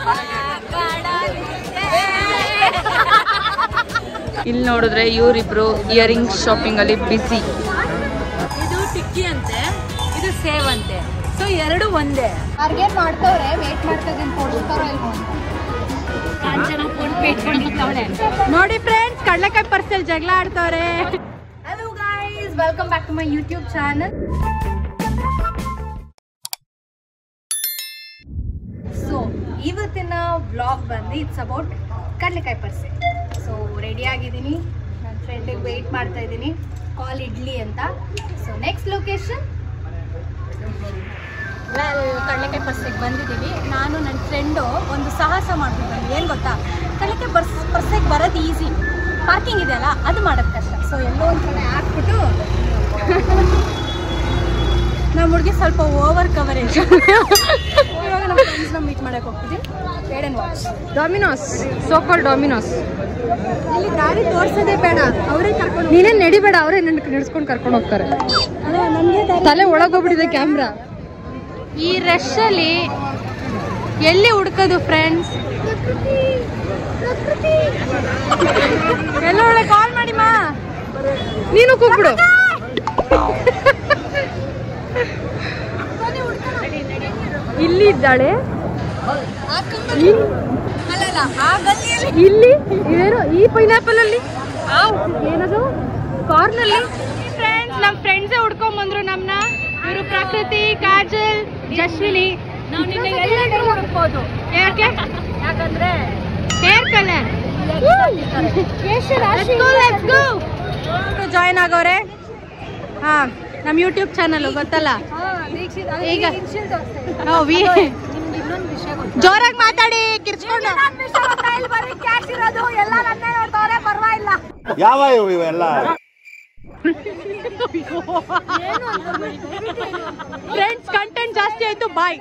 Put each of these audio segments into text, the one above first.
ಇಲ್ಲಿ ನೋಡಿದ್ರೆ ಇವರಿಬ್ರು ಇಯರಿಂಗ್ ಶಾಪಿಂಗ್ ಅಲ್ಲಿ ಬಿಸಿ ಇದು ಟಿಕ್ಕಿ ಅಂತೆ ಇದು ಸೇವ್ ಅಂತೆ ಸೊ ಎರಡು ಒಂದೇ ಅರ್ಗೇನ್ ಮಾಡ್ತವ್ರೆ ವೇಟ್ ಮಾಡ್ತಾ ಇದೀನಿ ಕೊಡಿಸ್ತಾರೋ ಇಲ್ವೋ ಅಂತ ನೋಡಿ ಫ್ರೆಂಡ್ಸ್ ಕಡ್ಲೆಕಾಯಿ ಪರ್ಸಲ್ ಜಗಳ ಆಡ್ತವ್ರೆ hello guys welcome back to my YouTube channel so ಇವತ್ತಿನ ವ್ಲಾಗ್ ಬಂದು ಇಟ್ಸ್ ಅಬೌಟ್ ಕಡಲೆಕಾಯಿ ಪರ್ಸೆ ಸೊ ರೆಡಿ ಆಗಿದ್ದೀನಿ ನನ್ನ ಫ್ರೆಂಡಿಗೆ ವೆಯ್ಟ್ ಮಾಡ್ತಾ ಇದ್ದೀನಿ ಕಾಲ್ ಇಡ್ಲಿ ಅಂತ ಸೊ ನೆಕ್ಸ್ಟ್ ಲೊಕೇಶನ್ ಕಡಲೆಕಾಯಿ ಪರ್ಸೆಗೆ ಬಂದಿದ್ದೀವಿ ನಾನು ನನ್ನ ಫ್ರೆಂಡು ಒಂದು ಸಾಹಸ ಮಾಡ್ಬಿಟ್ಟು ಏನು ಗೊತ್ತಾ ಕಡಲೆಕಾಯಿ ಪರ್ಸ್ ಪರ್ಸೆಗೆ ಬರೋದು ಈಸಿ ಪಾರ್ಕಿಂಗ್ ಇದೆಯಲ್ಲ ಅದು ಮಾಡೋದು ಕಷ್ಟ ಸೊ ಎಲ್ಲೋ ಒಂದು ಕಡೆ ಹಾಕ್ಬಿಟ್ಟು ನಮ್ಮ ಹುಡುಗಿ ಸ್ವಲ್ಪ ಓವರ್ ಕವರೇಜ್ ಇವಾಗ ನಮ್ಮ ಫ್ರೆಂಡ್ಸ್ನ ಮೀಟ್ ಮಾಡಕ್ಕೆ ಹೋಗ್ತಿದ್ದೀವಿ ಬೇಡ ವಾಚ್ ಡಾಮಿನೋಸ್ ಸೋಕಾಲ್ ಡಾಮಿನೋಸ್ ಇಲ್ಲಿ ದಾರಿ ತೋರ್ಸೋದೇ ಬೇಡ ಅವರೇ ಕರ್ಕೊಂಡು ನೀನೇ ನಡಿಬೇಡ ಅವರೇ ನಡೆಸ್ಕೊಂಡು ಕರ್ಕೊಂಡು ಹೋಗ್ತಾರೆ ನಮಗೆ ತಲೆ ಒಳಗೋಗ್ಬಿಟ್ಟಿದೆ ಕ್ಯಾಮ್ರಾ ಈ ರಶಲ್ಲಿ ಎಲ್ಲಿ ಹುಡ್ಕೋದು ಫ್ರೆಂಡ್ಸ್ ಎಲ್ಲ ಒಳ್ಳೆ ಕಾಲ್ ಮಾಡಿ ಮಾ ನೀನು ಕೂಗ್ಬಿಡು ಇಲ್ಲಿ ಇದ್ದಾಳೆ ಇಲ್ಲಿ ಇದೇನು ಈ ಪೈನಾಪಲ್ ಅಲ್ಲಿ ಆ, ಏನದು ಕಾರ್ನಲ್ಲಿ ಫ್ರೆಂಡ್ಸ್ ನಮ್ಮ ಫ್ರೆಂಡ್ಸೇ ಹುಡ್ಕೊಂಡ್ ಬಂದ್ರು ನಮ್ನ ಇವರು ಪ್ರಕೃತಿ ಕಾಜಲ್ ಜಶ್ವಿನಿ ನಾವು ನಿನ್ನೆ ಎಲ್ಲಾದ್ರೂ ಹುಡುಕ್ಬೋದು ಯಾಕೆ ಯಾಕಂದ್ರೆ ಹೇರ್ ಕಲರ್ ಜಾಯ್ನ್ ಆಗೋರೆ ಹಾ ನಮ್ಮ ಯೂಟ್ಯೂಬ್ ಚಾನಲ್ ಗೊತ್ತಲ್ಲ ಈಗ ಹಾ, ವಿ- ಜೋರಾಗಿ ಮಾತಾಡಿ ಕಿರ್ಚ್ಕೊಂಡು ಯಾವ ಇವು ಇವೆಲ್ಲ ಫ್ರೆಂಡ್ಸ್ ಕಂಟೆಂಟ್ ಜಾಸ್ತಿ ಆಯ್ತು ಬಾಯ್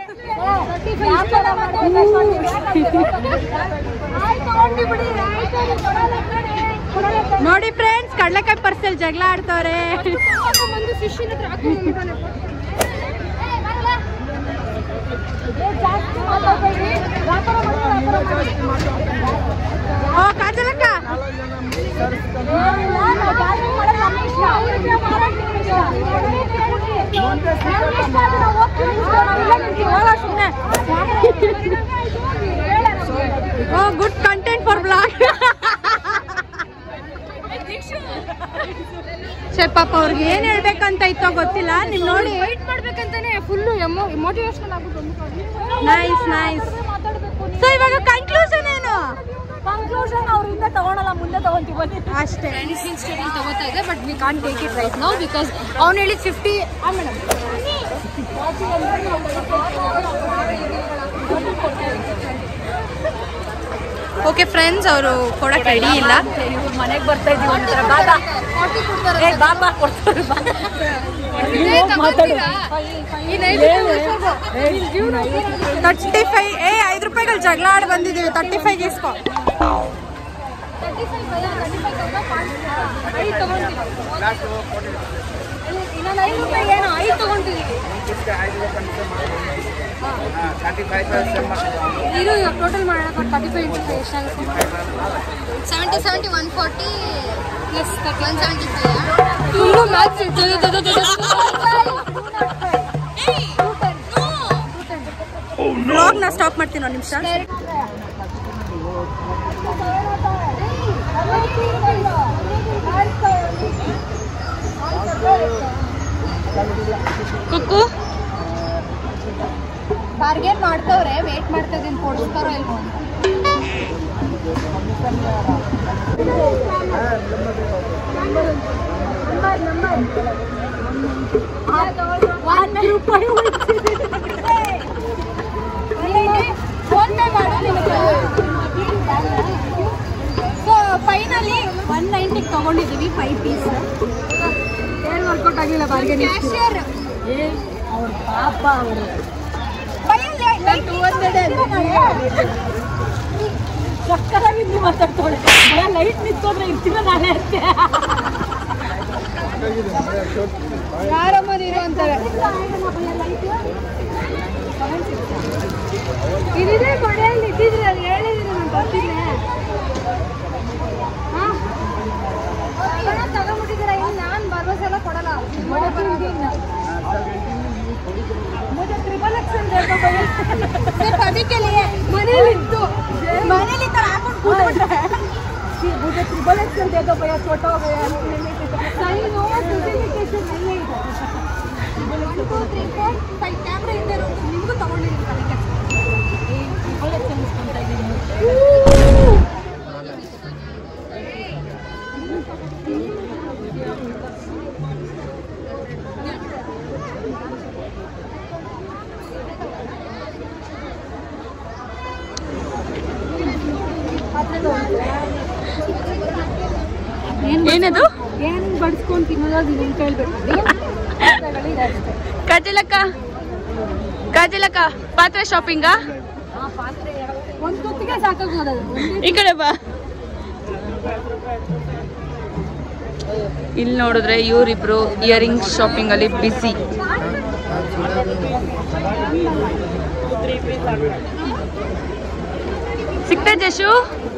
ನೋಡಿ ಫ್ರೆಂಡ್ಸ್ ಕಡ್ಲೆಕಾಯಿ ಪರ್ಸಲ್ ಜಗಳ ಆಡ್ತವ್ರೆ ಓ ಕಾಜಲಕ್ಕ ಓ good content for blog sir ಪಾಪ ಅವ್ರಿಗೆ ಏನ್ ಹೇಳ್ಬೇಕಂತ ಇತ್ತೋ ಗೊತ್ತಿಲ್ಲ ನಿಮ್ ನೋಡಿ ವೇಟ್ ಮಾಡ್ಬೇಕಂತಾನೆ ಫುಲ್ ಮೋಟಿವೇಶನಲ್ ಆಗ್ಬಿಟ್ಟು ನೈಸ್ ನೈಸ್ ಸೊ ಇವಾಗ ಕನ್ಕ್ಲೂಷನ್ ಏನು ಕನ್ಕ್ಲೂಷನ್ ಅವರಿಂದ ತಗೊಳಲ್ಲ ಮುಂದೆ ತಗೊಂತೀವಿ ಬನ್ನಿ ಅಷ್ಟೇ ತಗೋತಾ ಇದೆ but we can take it right now because ಅವ್ನು ಹೇಳಿದ ಫಿಫ್ಟಿ ಮೇಡಮ್ ಓಕೆ ಫ್ರೆಂಡ್ಸ್ ಅವರು ಕೊಡಕ್ ರೆಡಿ ಇಲ್ಲ ಮನೆಗೆ ಬರ್ತಾ ಇದೀವಿ ಒಂಥರ ಬಾಬಾ ಏ ಬಾಬಾ ಕೊಡ್ತಾರೆ ತರ್ಟಿ ಫೈವ್ ಏ ಐದು ರೂಪಾಯಿಗಳು ಜಗಳ ಆಡಿ ಬಂದಿದ್ದೀವಿ ತರ್ಟಿ ಫೈವ್ ಇಸ್ಕೊ ಇನ್ನೊಂದು ಐದು ರೂಪಾಯಿಗೆ ಏನೋ ಐದು ತಗೊಂಡಿದ್ದೀವಿ ಇದು ಟೋಟಲ್ ಮಾಡೋಕೆ ತರ್ಟಿ ಫೈವ್ ಇಂಟು ಫೈವ್ ಎಷ್ಟಾಗುತ್ತೆ seventy seventy one forty plus one seventy five ತುಂಬ ಮ್ಯಾಥ್ಸ್ ಬ್ಲಾಗ್ ನಾ ಸ್ಟಾಪ್ ಮಾಡ್ತೀನಿ ಒಂದು ನಿಮಿಷ ಕುಕ್ಕು ಬಾರ್ಗೇನ್ ಮಾಡ್ತವ್ರೆ ವೇಟ್ ಮಾಡ್ತಾ ಇದೀನಿ ಕೊಡಿಸ್ತಾರೋ ಇಲ್ವೋ ಅಂತ ಒಂದು ರೂಪಾಯಿ ಫೋನ್ ಪೇ ಮಾಡು ಸೊ ಫೈನಲಿ ಒನ್ ನೈಂಟಿಗೆ ತಗೊಂಡಿದ್ದೀವಿ ಫೈವ್ ಪೀಸ್ ಏನು ವರ್ಕೌಟ್ ಆಗಿಲ್ಲ ಬಾರ್ಗೇನ್ ಕ್ಯಾಶಿಯರ್ ಅವ್ರ ಪಾಪ ಅವರು ಸಕ್ಕರಾಗಿ ನೀವು ಮಾತಾಡ್ತಾಳೆ ಲೈಟ್ ನಿಂತೋದ್ರೆ ಇರ್ತೀವ ನಾಳೆ ಅಷ್ಟೇ ಯಾರಮ್ಮ ನೀನು ಅಂತಾರೆ ಇದಿದೆ ಕೊನೆಯಲ್ಲಿ ಇದ್ದಿದ್ರೆ ಅದು ಹೇಳಿದ್ರೆ ನಾನು ಬರ್ತಿದ್ದೆ ತಗೊಂಡ್ಬಿಟ್ಟಿದ್ದೀರಾ ಇನ್ನು ನಾನು ಭರವಸೆ ಎಲ್ಲ ಕೊಡಲ್ಲ सिर्फ अभी के लिए ಮನೇಲಿ ಇತ್ತು मनेली तर आपण ಕೂತ್ಬಿಟ್ರೆ मुझे ट्रिपल एक्सल दे दो भैया छोटा हो गया सही नो स्पेसिफिकेशन नहीं है ಕ್ಯಾಮ್ರಾ ಹಿಂದೆ ನಿಮಗೂ ತಗೊಂಡಿದ್ದೀನಿ ಏನದು ಏನು ಬಡಿಸ್ಕೊಂಡು ತಿನ್ನೋದು ನಿನ್ನ ಕೇಳ್ಬೇಕು ಕಾಜಲಕ್ಕ ಕಾಜಲಕ್ಕ ಪಾತ್ರೆ ಶಾಪಿಂಗಾ ಒಂದು ಹೊತ್ತಿಗೆ ಸಾಕಾಗೋದು ಅದು ಈ ಕಡೆ ಬಾ ಇಲ್ಲಿ ನೋಡಿದ್ರೆ ಇವರಿಬ್ರು ಇಯರಿಂಗ್ ಶಾಪಿಂಗ್ ಅಲ್ಲಿ ಬಿಸಿ ಸಿಗ್ತಾ Jashu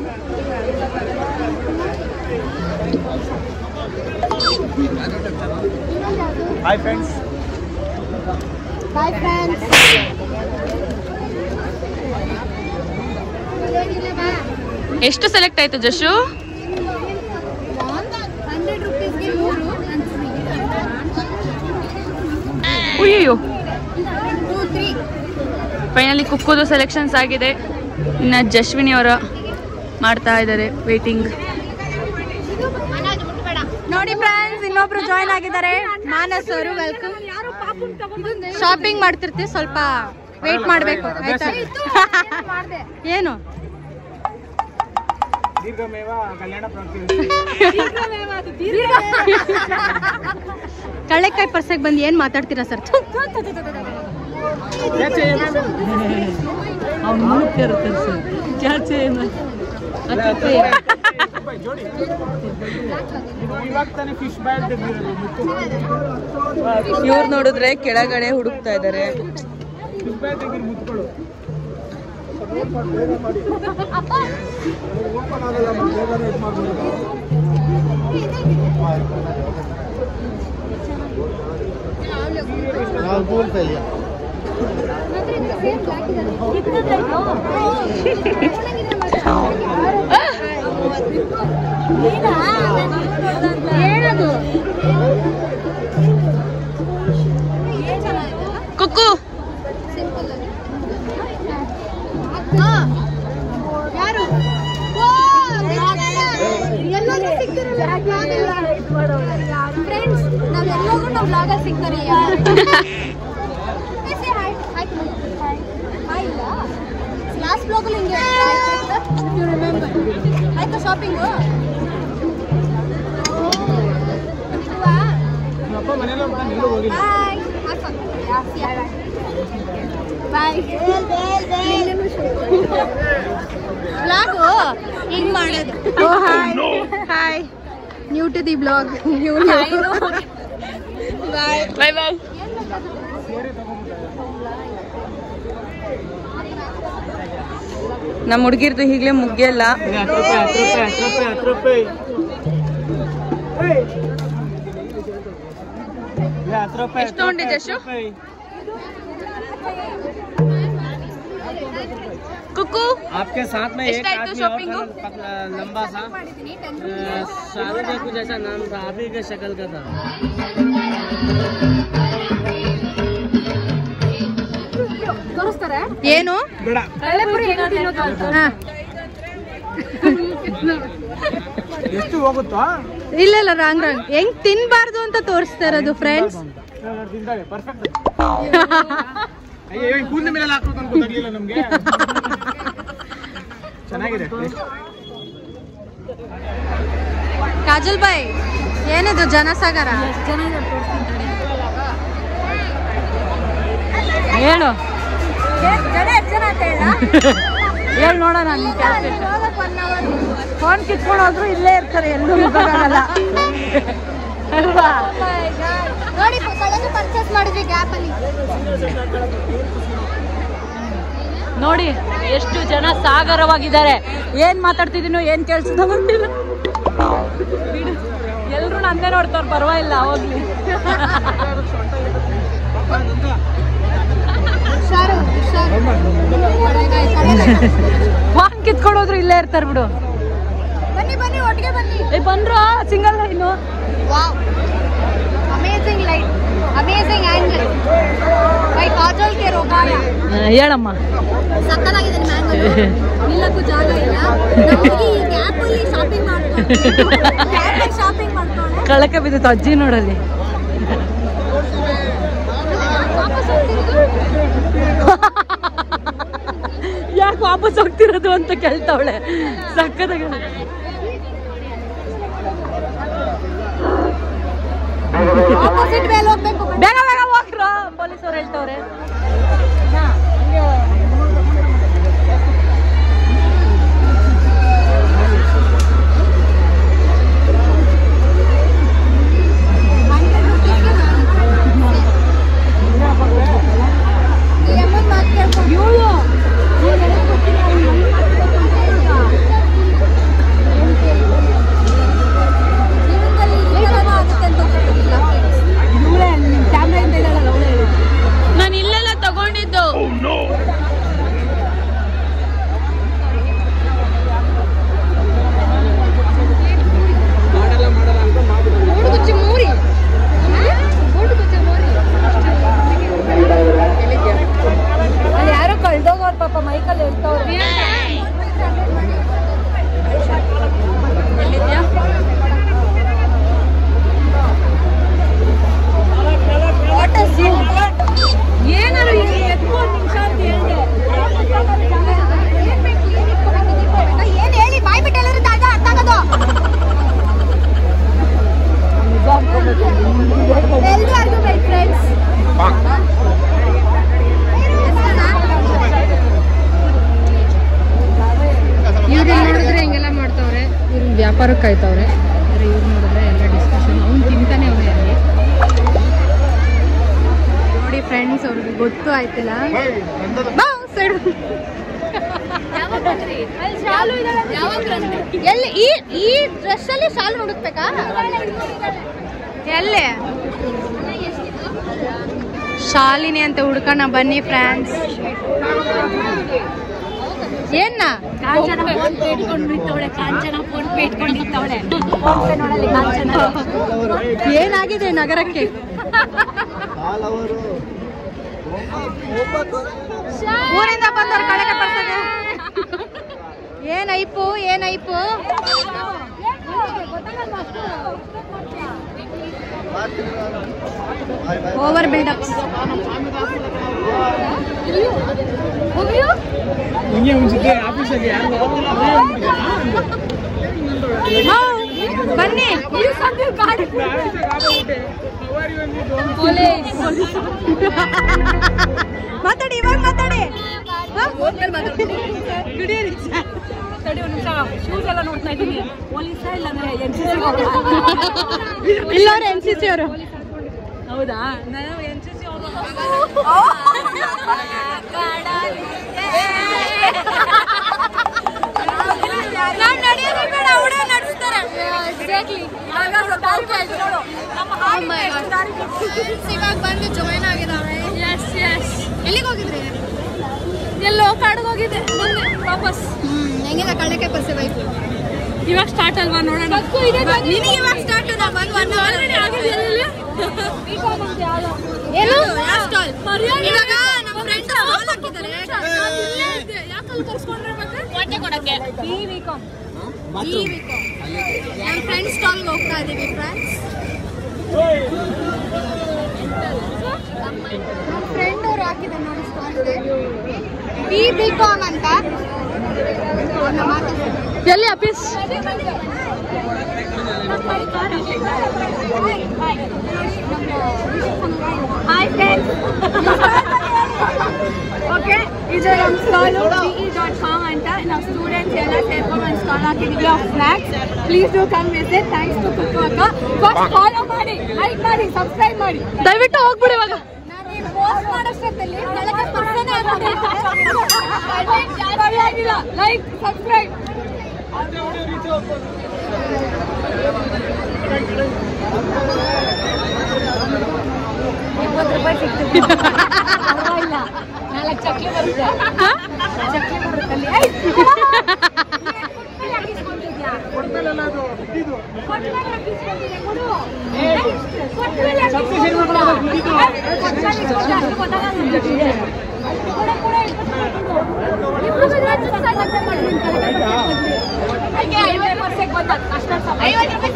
hi friends bye friends ಎಷ್ಟು ಸೆಲೆಕ್ಟ್ ಆಯ್ತು ಜಶು ಹಂಡ್ರೆಡ್ ರುಪೀಸ್ಗೆ ಮೂರು ಅಯ್ಯೋ ಟೂ ತ್ರೀ ಫೈನಲಿ ಕುಕ್ಕುದು ಸೆಲೆಕ್ಷನ್ಸ್ ಆಗಿದೆ ಇನ್ನು ಜಶ್ವಿನಿ ಅವರ ಮಾಡ್ತಾ ಇದ್ದಾರೆ ವೇಟಿಂಗ್ ನೋಡಿ ಫ್ರೆಂಡ್ಸ್ ಇನ್ನೊಬ್ರು ಜಾಯ್ನ್ ಆಗಿದ್ದಾರೆ ಮಾನಸ್ ಅವರು ವೆಲ್ಕಮ್ ಶಾಪಿಂಗ್ ಮಾಡ್ತಿರ್ತೀವಿ ಸ್ವಲ್ಪ ವೇಟ್ ಮಾಡ್ಬೇಕು ಆಯ್ತಾ ಏನು ದೀರ್ಘಮೇವ ಕಲ್ಯಾಣ ಪ್ರಾಪ್ತಿ ಕಳ್ಳೆಕಾಯಿ ಪರ್ಸೆಗೆ ಬಂದು ಏನ್ ಮಾತಾಡ್ತೀರಾ ಸರ್ ಜೋಡಿ ಇವಾಗ ತಾನೇ ಫಿಶ್ ಬಾಯ್ ತೆಗ್ದಿರೋದು ಮುತ್ತು ಇವ್ರು ನೋಡಿದ್ರೆ ಕೆಳಗಡೆ ಹುಡುಕ್ತಾ ಇದ್ದಾರೆ ಫಿಶ್ ಬಾಯ್ ತೆಗ್ದಿರೋ ಮುತ್ಗಳು ಏನದು ಕುಕ್ಕು ಯಾರು ಫ್ರೆಂಡ್ಸ್ ನಾವೆಲ್ಲೋಗೂ ನಾವು ಬ್ಲಾಗಲ್ಲಿ ಸಿಗ್ತಾರೆ ಲಾಸ್ಟ್ ಬ್ಲಾಗಲ್ಲಿ ಹಿಂಗೆ ಆಯ್ತಾ ಶಾಪಿಂಗು ಅಪ್ಪ ಮನೇಲಿ ಹೋಗ್ತಾನೆ ಎಲ್ಲೂ ಹೋಗಿಲ್ಲ ಬಾಯ್ ಬ್ಲಾಗು ಹಿಂಗ್ ಮಾಡೋದು ಓ hi hi new to the blog new bye bye bye ನಮ್ಮ ಹುಡುಗಿರ್ದು ಈಗಲೇ ಮುಗಿಯಲ್ಲ ಹತ್ತು ರೂಪಾಯಿ ಹತ್ತು ರೂಪಾಯಿ ಹತ್ತು ರೂಪಾಯಿ ಹತ್ತು ರೂಪಾಯಿ ಹತ್ತು ರೂಪಾಯಿ ಎಷ್ಟು ತಗೊಂಡೆ ಜಶು? ಕುಕ್ಕು आपके साथ में एक एस्टाइट तो आदमी और shopping था हो? ना, पतला लंबा सा शाहरुख का कुछ ऐसा नाम था आप ही के शक्ल का था ತೋರಿಸ್ತಾರೆ ಏನು ಬೇಡ ಕಳ್ಳೆಪುರಿ ಹೆಂಗ್ ತಿನ್ನೋದು ಅಂತ. ಹಾ ಎಷ್ಟು ಹೋಗುತ್ತೋ ಇಲ್ಲ ಇಲ್ಲ ರಾಂಗ್ ರಾಂಗ್ ಹೆಂಗ್ ತಿನ್ಬಾರ್ದು ಅಂತ ತೋರಿಸ್ತಾ ಇರೋದು ಫ್ರೆಂಡ್ಸ್ ತಿಂತಾಳೆ ಪರ್ಫೆಕ್ಟ್ ಅಯ್ಯೋ ಕೂದಲ ಮೇಲೆ ಹಾಕೋದು ಅಂತ ಗೊತ್ತಾಗ್ಲಿಲ್ಲ ನಮ್ಗೆ ಚೆನ್ನಾಗಿದೆ taste. ಕಾಜಲ್ ಬಾಯ್ ಏನಿದು ಜನಸಾಗರ ಹೇಳು ಜನ ಎಷ್ಟು ಜನ ಅಂತ ಹೇಳ ಹೇಳಿ ನೋಡೋಣ ಫೋನ್ ಕಿತ್ಕೊಂಡು ಹೋದ್ರು ಇಲ್ಲೇ ಇರ್ತಾರೆ ಎಲ್ಲೂ ಮುಖಕ್ಕಾಗಲ್ಲ ಅಲ್ವಾ ನೋಡಿ ಪರ್ಚೇಸ್ ಮಾಡಿದ್ವಿ ಗ್ಯಾಪ್ ಅಲ್ಲಿ ನೋಡಿ ಎಷ್ಟು ಜನ ಸಾಗರವಾಗಿದ್ದಾರೆ ಏನ್ ಮಾತಾಡ್ತಿದ್ದೀನೋ ಏನ್ ಕೇಳಿಸ್ತಾ ಬಂದಿಲ್ಲ ಬಿಡು ಎಲ್ರು ನಂದೇ ನೋಡ್ತಾರ ಪರವಾಗಿಲ್ಲ ಹೋಗ್ಲಿ ವಾಂಗ್ ಕಿತ್ಕೊಂಡೋದ್ರು ಇಲ್ಲೇ ಇರ್ತಾರ ಬಿಡು ಬನ್ನಿ ಬನ್ನಿ ಒಟ್ಟಿಗೆ ಬನ್ನಿ ಏ ಬಂದ್ರ single line wow amazing light amazing angle by Kajal ಕೆ ರೋಗಾಯ ಹೇಳಮ್ಮ ಸಕ್ಕತ್ತಾಗಿದೆ ನಿಮ್ಮ ಆಂಗಲ್ ನಿಲ್ಲಕ್ಕೂ ಜಾಗ ಇಲ್ಲ ನಮಗೆ ಈ ಗ್ಯಾಪ್ ಅಲ್ಲಿ ಶಾಪಿಂಗ್ ಮಾಡ್ಕೊಂಡು ಶಾಪಿಂಗ್ ಮಾಡ್ಕೊಂಡು ಕಳಕ ಬಿದ್ದಿತ್ತು ಅಜ್ಜಿ ನೋಡಲ್ಲಿ ವಾಪಸ್ ಹೋಗ್ತಿರೋದು ಯಾಕೆ ವಾಪಸ್ ಹೋಗ್ತಿರೋದು ಅಂತ ಕೇಳ್ತಾವಳೆ ಸಕ್ಕದಾಗ ಆಪೋಸಿಟ್ ಮೇಲೆ ಹೋಗ್ಬೇಕು ಬೇಗ ಬೇಗ ಹೋಗ್ರು ಪೊಲೀಸವ್ರು ಹೇಳ್ತವ್ರೆ ಈ ಅಮ್ಮನ್ ಮಾತ್ ಕೇಳ್ಕೊಂಡು ಜೀವನದಲ್ಲಿ ಈ ಥರನೂ ಆಗುತ್ತೆ ಅಂತ ಗೊತ್ತಿಲ್ಲ ನಾನು ಇಲ್ಲೆಲ್ಲ ತಗೊಂಡಿದ್ದು ಗೋಡುಗುಚ್ಚಿ ಮೂರಿ ಗೋಡುಗುಚ್ಚಿ ಮೂರಿ ಅಲ್ಲಿ ಯಾರೋ ಕಳ್ದೋಗೋರ್ ಪಾಪ ಮೈಕಲ್ಲಿ ಇರ್ತವ್ರೆ ಏನಾರು ಎತ್ಕೊಂಡು ನಿಮಿಷ ಅಂತ ಹೇಳಿದೆ ಏನ್ ಬೇಕು ಏನ್ ಇಟ್ಕೋಬೇಕು ಇದು ಇಟ್ಕೋಬೇಕಾ ಏನ್ ಹೇಳಿ ಬಾಯ್ ಬಿಟ್ಟು ಎಲ್ಲರೂ ತಾಜಾ ಅರ್ಥ ಆಗೋದು ಎಲ್ರು ಆರ್ಗ್ಯುಮೆಂಟ್ ಫ್ರೆಂಡ್ಸ್ ಇವ್ರು ನೋಡಿದ್ರೆ ಹಿಂಗೆಲ್ಲ ಮಾಡ್ತಾವ್ರೆ ಇವ್ರು ವ್ಯಾಪಾರಕ್ಕೆ ಕಾಯ್ತವ್ರೆ ಆದ್ರೆ ಇವ್ರು ನೋಡಿದ್ರೆ ಎಲ್ಲ ಡಿಸ್ಕಷನ್ ಅವ್ನು ತಿಂತಾನೆ ಅವನೇ ಅಲ್ಲಿ ನೋಡಿ ಫ್ರೆಂಡ್ಸ್ ಅವ್ರಿಗೆ ಗೊತ್ತು ಆಯ್ತಿಲ್ಲ ಬಾ ಸೈಡ್ ಎಲ್ಲಿ ಈ ಈ ಡ್ರೆಸ್ ಅಲ್ಲಿ ಶಾಲ್ ಹುಡುಕ್ಬೇಕಾ ಎಲ್ಲೇ ಶಾಲಿನಿ ಅಂತ ಹುಡ್ಕೋಣ ಬನ್ನಿ ಫ್ರೆಂಡ್ಸ್ ಏನ್ನ ಕಾಂಚನ ಫೋನ್ ಪೇ ಇಟ್ಕೊಂಡು ನಿಂತವಳೆ ಕಾಂಚನ ಫೋನ್ ಪೇ ಇಟ್ಕೊಂಡು ನಿಂತವಳೆ ಫೋನ್ ಪೇ ನೋಡಲ್ಲಿ ಕಾಂಚನ ಏನಾಗಿದೆ ನಗರಕ್ಕೆ ಊರಿಂದ ಬಂದವ್ರು ಕಳೆಗೆ ಬರ್ತಾರೆ ಏನ್ ಐಪು ಏನ್ ಐಪು ಓವರ್ ಬಿಲ್ಡಪ್ಸ್ ಬನ್ನಿ ಮಾತಾಡಿ ಇವಾಗ ಮಾತಾಡಿ ತಡಿ ಒಂದು ನಿಮಿಷ ಶೂಸ್ ಎಲ್ಲ ನೋಡ್ತಾ ಇದ್ದೀನಿ ಪೊಲೀಸ ಇಲ್ಲಾಂದ್ರೆ ಎನ್ ಸಿ ಇಲ್ಲವ್ರು ಎನ್ ಸಿ ಸಿ ಅವರು ಹೌದಾ ನಾನು ಎನ್ ಸಿ ಸಿ ಇವಾಗ ಬಂದು ಜಾಯಿನ್ ಆಗಿದಾವೆ ಎಸ್ ಎಸ್ ಎಲ್ಲಿಗೆ ಹೋಗಿದ್ರಿ ಎಲ್ಲೋ ಕಾಡಿಗೆ ಹೋಗಿದ್ದೆ ಬಂದೆ ವಾಪಸ್ ಹ್ಮ್ ಹೆಂಗಿದೆ ಕಳ್ಳಕ್ಕೆ ಪರ್ಸೆ ಬೈಕು ಇವಾಗ ಸ್ಟಾರ್ಟ್ ಅಲ್ವಾ ನೋಡೋಣ ನಿನಗೆ ಇವಾಗ ಸ್ಟಾರ್ಟ್ ನಾ ಬಂದು ಒನ್ ಅವರ್ ಆಗಿದೆ ಏನು ಸ್ಟಾಲ್ ಇವಾಗ ನಮ್ಮ ಫ್ರೆಂಡ್ ಸ್ಟಾಲ್ ಹಾಕಿದ್ದಾರೆ ಯಾಕಲ್ಲಿ ಕರ್ಸ್ಕೊಂಡ್ರೆ ಮತ್ತೆ ಕೊಡಕ್ಕೆ ಈ ವೀಕಾಮ್ ಈ ವೀಕಾಮ್ ನಮ್ಮ ಫ್ರೆಂಡ್ ಸ್ಟಾಲ್ಗೆ ಹೋಗ್ತಾ ಇದ್ದೀವಿ ಫ್ರೆಂಡ್ಸ್ ನಮ್ಮ ಫ್ರೆಂಡ್ ಅವ್ರು ಹಾಕಿದ್ದಾರೆ ನೋಡಿ ಸ್ಟಾಲ್ಗೆ ಬಿ ಬಿಕಾಮ್ ಅಂತ ಅವ್ರನ್ನ ಮಾತಾಡ್ತಾರೆ ಎಲ್ಲಿ ಆಫೀಸ್ ಹಾಯ್ ಫ್ರೆಂಡ್ಸ್ ಓಕೆ ಇದು ನಮ್ಮ ಸ್ಟಾಲು ಡಿ ಡಾಟ್ ಕಾಮ್ ಅಂತ ನಾವು ಸ್ಟೂಡೆಂಟ್ಸ್ ಎಲ್ಲ ಸೇರ್ಕೊಂಡು ಒಂದು ಸ್ಟಾಲ್ ಹಾಕಿದ್ದೀವಿ of snacks please do come visit thanks to Kukku ಅಕ್ಕ ಫಸ್ಟ್ ಫಾಲೋ ಮಾಡಿ ಲೈಕ್ ಮಾಡಿ ಸಬ್ಸ್ಕ್ರೈಬ್ ಮಾಡಿ ದಯವಿಟ್ಟು ಹೋಗ್ಬಿಡಿ ಇವಾಗ ಪೋಸ್ಟ್ ಮಾಡೋಷ್ಟೊತ್ತಲ್ಲಿ ಕೆಳಗೆ ಪರ್ಸೆನೇ ಲೈಕ್ ಸಬ್ಸ್ಕ್ರೈಬ್ ಇಪ್ಪತ್ತು ರೂಪಾಯಿ ಸಿಗ್ತದೆ ಪರವಾಗಿಲ್ಲ ನಾಲ್ಕು ಚಕ್ಲಿ ಬರುತ್ತೆ ಚಕ್ಲಿ ಬರುತ್ತೆ ಅಲ್ಲಿ ಐ! ಕೊಟ್ಮೇಲೆ ಹಾಕಿಸ್ಕೊಂತಿದ್ಯಾ? ಕೊಟ್ಮೇಲೆ ಹಾಕಿಸ್ಕೊಂತಿದ್ಯಾ? ಕೊಡು. ಕೊಟ್ಮೇಲೆ ಹಾಕಿಸ್ಕೊಂತಿದ್ಯಾ? ಕೊಟ್ಮೇಲೆ ಇಸ್ಕೊಂಡೆ, ಅದು ಗೊತ್ತಾಗಲ್ಲ ನಿಮ್ಗೆ. ಕೊಡು, ಕೊಡು, ಇಪ್ಪತ್ತು ರೂಪಾಯಿ ಕೊಡು. ಇಬ್ರು ಬಿದ್ರೆ ಹತ್ತು ಸಾವಿರ ಅಂತ ಮಾಡಿ ನಿನ್ ಕೆಳಗೆ ಬರ್ತೀನಿ. ಹಂಗೆ ಐವತ್ತು ವರ್ಷಕ್ಕೆ ಬಂದ ಅಷ್ಟ ಐವತ್ತು ರೂಪಾಯಿ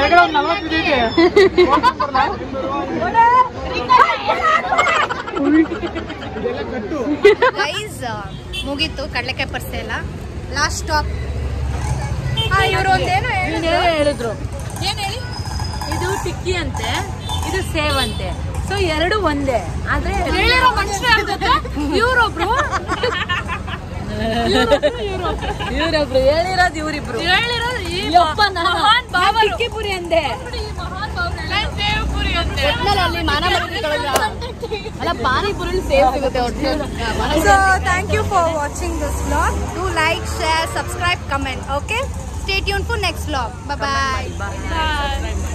ಗೈಸ್ ಮುಗೀತು ಕಡಲೆಕಾಯಿ ಪರ್ಸೆ ಎಲ್ಲ ಲಾಸ್ಟ್ ಸ್ಟಾಪ್ ಇವರು ಒಂದೇನು ಇವ್ನೇ ಹೇಳಿದ್ರು ಏನ್ ಹೇಳಿ ಇದು ಟಿಕ್ಕಿ ಅಂತೆ ಇದು ಸೇವ್ ಅಂತೆ ಸೊ ಎರಡು ಒಂದೇ ಆದ್ರೆ ಹೇಳಿರೋ ಮನುಷ್ಯ ಇವ್ರೊಬ್ರು ಇವ್ರೊಬ್ರು ಹೇಳಿರೋದು ಇವ್ರಿಬ್ರು ಹೇಳಿರೋದು ಈ ಯಪ್ಪ ನಾನು ಮಹಾನ್ ನಾನ್ ಭಾವರು. ಟಿಕ್ಕಿ ಪುರಿ ಅಂದೆ ನಾನ್ ಸೇವಪುರಿ ಅಂತೆ ಅಲ್ಲ ಪಾನಿಪುರಿ ಸೇವ್ ಸಿಗುತ್ತೆ so thank you for watching this vlog do like share subscribe comment okay stay tune for next vlog bye Bye.